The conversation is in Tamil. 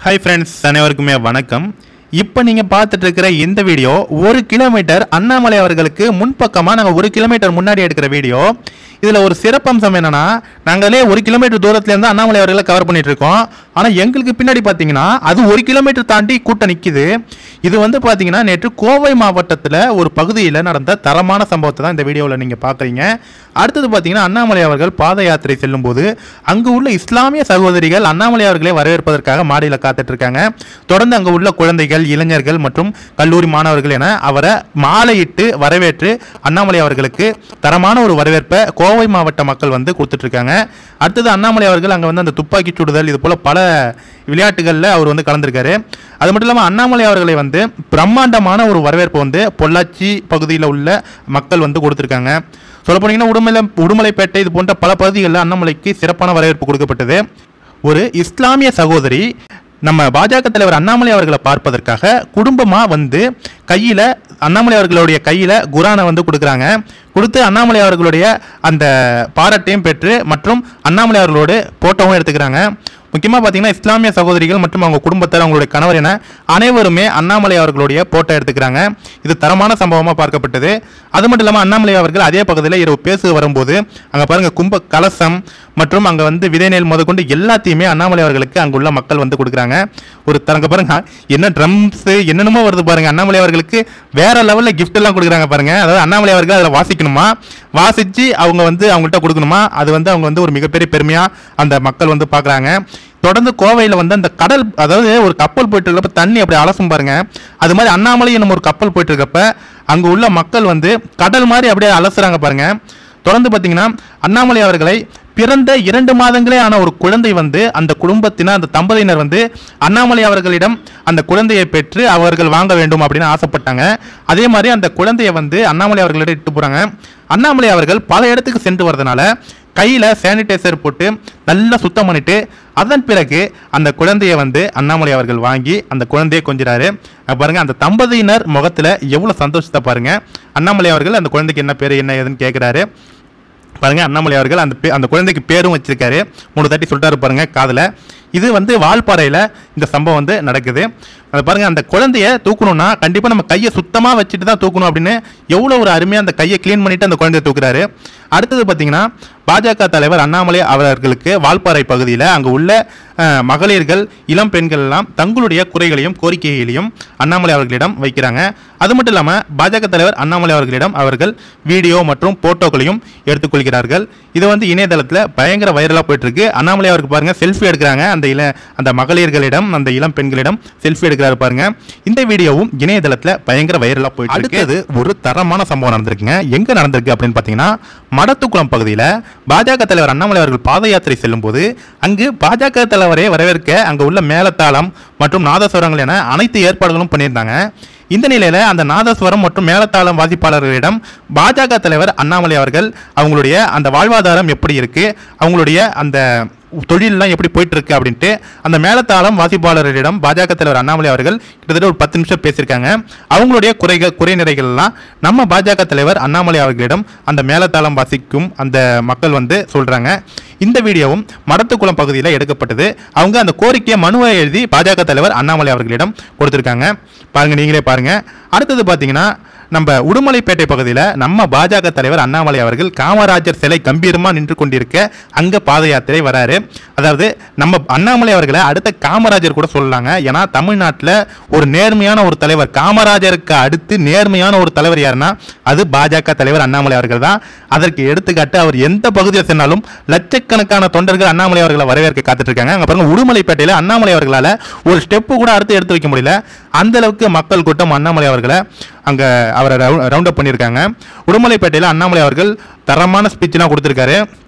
ஹாய் ஃப்ரெண்ட்ஸ் அனைவருக்குமே வணக்கம் இப்போ நீங்கள் பார்த்துட்டு இருக்கிற இந்த வீடியோ ஒரு கிலோமீட்டர் அண்ணாமலை அவர்களுக்கு முன்பக்கமாக நாங்கள் ஒரு கிலோமீட்டர் முன்னாடி எடுக்கிற வீடியோ இதில் ஒரு சிறப்பம்சம் என்னன்னா நாங்களே ஒரு கிலோமீட்டர் தூரத்துலேருந்து அண்ணாமலை அவர்களை கவர் பண்ணிட்டு இருக்கோம் ஆனால் எங்களுக்கு பின்னாடி பார்த்தீங்கன்னா அது ஒரு கிலோமீட்டர் தாண்டி கூட்டம் நிற்கிது இது வந்து பார்த்தீங்கன்னா நேற்று கோவை மாவட்டத்தில் ஒரு பகுதியில் நடந்த தரமான சம்பவத்தை தான் இந்த வீடியோவில் நீங்கள் பார்க்குறீங்க அடுத்தது பார்த்தீங்கன்னா அண்ணாமலை அவர்கள் பாத யாத்திரை செல்லும்போது அங்கு உள்ள இஸ்லாமிய சகோதரிகள் அண்ணாமலை அவர்களை வரவேற்பதற்காக மாடியில் காத்துட்டு இருக்காங்க தொடர்ந்து அங்கு உள்ள குழந்தைகள் இளைஞர்கள் மற்றும் கல்லூரி மாணவர்கள் என அவரை மாலையிட்டு வரவேற்று அண்ணாமலை அவர்களுக்கு தரமான ஒரு வரவேற்பை கோவை மாவட்ட மக்கள் வந்து கொடுத்துட்டு இருக்காங்க அடுத்தது அண்ணாமலை அவர்கள் அங்கே வந்து அந்த துப்பாக்கி சுடுதல் இது போல பல விளையாட்டுகளில் அவர் வந்து கலந்துருக்காரு அது மட்டும் இல்லாமல் அண்ணாமலை அவர்களை வந்து பிரம்மாண்டமான ஒரு வரவேற்பு வந்து பொள்ளாச்சி பகுதியில் உள்ள மக்கள் வந்து கொடுத்துருக்காங்க சொல்ல போனீங்கன்னா உடுமலை உடுமலைப்பேட்டை இது போன்ற பல பகுதிகளில் அண்ணாமலைக்கு சிறப்பான வரவேற்பு கொடுக்கப்பட்டது ஒரு இஸ்லாமிய சகோதரி நம்ம பாஜக தலைவர் அண்ணாமலை அவர்களை பார்ப்பதற்காக குடும்பமாக வந்து கையில் அண்ணாமலை அவர்களுடைய கையில் குரானை வந்து கொடுக்குறாங்க கொடுத்து அண்ணாமலை அவர்களுடைய அந்த பாராட்டையும் பெற்று மற்றும் அண்ணாமலை அவர்களோடு போட்டோவும் எடுத்துக்கிறாங்க முக்கியமாக பார்த்தீங்கன்னா இஸ்லாமிய சகோதரிகள் மற்றும் அவங்க குடும்பத்தார் அவங்களுடைய கணவர் என அனைவருமே அண்ணாமலை அவர்களுடைய போட்டோ எடுத்துக்கிறாங்க இது தரமான சம்பவமாக பார்க்கப்பட்டது அது மட்டும் இல்லாமல் அண்ணாமலை அவர்கள் அதே பகுதியில் இரவு பேச வரும்போது அங்கே பாருங்க கும்ப கலசம் மற்றும் அங்கே வந்து விதைநெல் முதற்கொண்டு எல்லாத்தையுமே அண்ணாமலை அவர்களுக்கு அங்கே உள்ள மக்கள் வந்து கொடுக்குறாங்க ஒரு தரங்க பாருங்க என்ன ட்ரம்ஸ் என்னென்னமோ வருது பாருங்க அண்ணாமலை அவர்களுக்கு வேற லெவலில் gift எல்லாம் கொடுக்குறாங்க பாருங்க அதாவது அண்ணாமலை அவர்கள் அதில் வாசிக்கணுமா வாசிச்சு அவங்க வந்து அவங்கள்ட்ட கொடுக்கணுமா அது வந்து அவங்க வந்து ஒரு மிகப்பெரிய பெருமையாக அந்த மக்கள் வந்து பார்க்குறாங்க தொடர்ந்து கோவையில் வந்து அந்த கடல் அதாவது ஒரு கப்பல் போயிட்டு இருக்கப்ப தண்ணி அப்படி அலசும் பாருங்க அது மாதிரி அண்ணாமலை நம்ம ஒரு கப்பல் போயிட்டு இருக்கப்ப அங்கே உள்ள மக்கள் வந்து கடல் மாதிரி அப்படியே அலசுறாங்க பாருங்க தொடர்ந்து பார்த்தீங்கன்னா அண்ணாமலை அவர்களை பிறந்த இரண்டு மாதங்களே ஆன ஒரு குழந்தை வந்து அந்த குடும்பத்தினர் அந்த தம்பதியினர் வந்து அண்ணாமலை அவர்களிடம் அந்த குழந்தையை பெற்று அவர்கள் வாங்க வேண்டும் அப்படின்னு ஆசைப்பட்டாங்க அதே மாதிரி அந்த குழந்தையை வந்து அண்ணாமலை அவர்களிடம் இட்டு போகிறாங்க அண்ணாமலை அவர்கள் பல இடத்துக்கு சென்று வரதுனால கையில் சானிடைசர் போட்டு நல்லா சுத்தம் பண்ணிட்டு அதன் பிறகு அந்த குழந்தையை வந்து அண்ணாமலை அவர்கள் வாங்கி அந்த குழந்தையை கொஞ்சிறாரு அங்க பாருங்க அந்த தம்பதியினர் முகத்தில் எவ்வளோ சந்தோஷத்தை பாருங்க அண்ணாமலை அவர்கள் அந்த குழந்தைக்கு என்ன பேர் என்ன ஏதுன்னு கேட்குறாரு பாருங்க அண்ணாமலை அவர்கள் அந்த பே- அந்த குழந்தைக்கு பேரும் வச்சிருக்காரு மூணு தட்டி சொல்லிட்டாரு பாருங்க காதுல இது வந்து வால்பாறையில் இந்த சம்பவம் வந்து நடக்குது அதை பாருங்க அந்த குழந்தைய தூக்கணும்னா கண்டிப்பாக நம்ம கையை சுத்தமாக வச்சுட்டு தான் தூக்கணும் அப்படின்னு எவ்வளோ ஒரு அருமையாக அந்த கையை க்ளீன் பண்ணிட்டு அந்த குழந்தைய தூக்குறாரு அடுத்தது பார்த்தீங்கன்னா பாஜக தலைவர் அண்ணாமலை அவர்களுக்கு வால்பாறை பகுதியில் அங்கே உள்ள அஹ், மகளிர்கள் இளம் பெண்கள் எல்லாம் தங்களுடைய குறைகளையும் கோரிக்கைகளையும் அண்ணாமலை அவர்களிடம் வைக்கிறாங்க அது மட்டும் இல்லாமல் பாஜக தலைவர் அண்ணாமலை அவர்களிடம் அவர்கள் வீடியோ மற்றும் போட்டோக்களையும் எடுத்துக்கொள்கிறார்கள் இது வந்து இணையதளத்தில் பயங்கர வைரலாக போயிட்டு இருக்கு அண்ணாமலை அவருக்கு பாருங்க செல்ஃபி எடுக்கிறாங்க அந்த இள அந்த மகளிர்களிடம் அந்த இளம் பெண்களிடம் செல்ஃபி எடுக்கிறாரு பாருங்க இந்த வீடியோவும் இணையதளத்தில் பயங்கர வைரலாக போயிட்டு இருக்கு அடுத்தது ஒரு தரமான சம்பவம் நடந்திருக்குங்க எங்க நடந்திருக்கு அப்படின்னு பார்த்தீங்கன்னா மடத்துக்குளம் பகுதியில் பாஜக தலைவர் அண்ணாமலை அவர்கள் பாத யாத்திரை செல்லும்போது அங்கு பாஜக தலைவரை வரவேற்க அங்கு உள்ள மேலத்தாளம் மற்றும் நாதஸ்வரங்கள் என அனைத்து ஏற்பாடுகளும் பண்ணியிருந்தாங்க இந்த நிலையில அந்த நாதஸ்வரம் மற்றும் மேலத்தாளம் வாசிப்பாளர்களிடம் பாஜக தலைவர் அண்ணாமலை அவர்கள் அவங்களுடைய அந்த வாழ்வாதாரம் எப்படி இருக்கு அவங்களுடைய அந்த தொழிலெல்லாம் எப்படி போயிட்டு இருக்கு அப்படின்ட்டு அந்த மேலத்தாளம் வாசிப்பாளர்களிடம் பாஜக தலைவர் அண்ணாமலை அவர்கள் கிட்டத்தட்ட ஒரு பத்து நிமிஷம் பேசியிருக்காங்க அவங்களுடைய குறைகள் குறை நிறைகள் எல்லாம் நம்ம பாஜக தலைவர் அண்ணாமலை அவர்களிடம் அந்த மேலத்தாளம் வாசிக்கும் அந்த மக்கள் வந்து சொல்றாங்க இந்த வீடியோவும் மடத்துக்குளம் பகுதியில் எடுக்கப்பட்டது அவங்க அந்த கோரிக்கையை மனுவை எழுதி பாஜக தலைவர் அண்ணாமலை அவர்களிடம் கொடுத்துருக்காங்க பாருங்க நீங்களே பாருங்க அடுத்தது பார்த்தீங்கன்னா நம்ம உடுமலைப்பேட்டை பகுதியில் நம்ம பாஜக தலைவர் அண்ணாமலை அவர்கள் காமராஜர் சிலை கம்பீரமாக நின்று கொண்டிருக்க அங்கே பாத யாத்திரை வராரு அதாவது நம்ம அண்ணாமலை அவர்களை அடுத்த காமராஜர் கூட சொல்லலாங்க ஏன்னா தமிழ்நாட்டில் ஒரு நேர்மையான ஒரு தலைவர் காமராஜருக்கு அடுத்து நேர்மையான ஒரு தலைவர் யாருன்னா அது பாஜக தலைவர் அண்ணாமலை அவர்கள் தான் அதற்கு எடுத்துக்காட்டு அவர் எந்த பகுதியில் சென்றாலும் லட்சக்கணக்கான தொண்டர்கள் அண்ணாமலை அவர்களை வரவேற்க காத்துட்டு இருக்காங்க அங்க பாருங்க உடுமலைப்பேட்டையில் அண்ணாமலை அவர்களால ஒரு ஸ்டெப்பு கூட அடுத்து எடுத்து வைக்க முடியல அந்த அளவுக்கு மக்கள் கூட்டம் அண்ணாமலை அவர்களை அங்க அவரை ரவுண்ட் அப் பண்ணியிருக்காங்க உடுமலைப்பேட்டையில் அண்ணாமலை அவர்கள் தரமான ஸ்பீச்லாம் கொடுத்துருக்காரு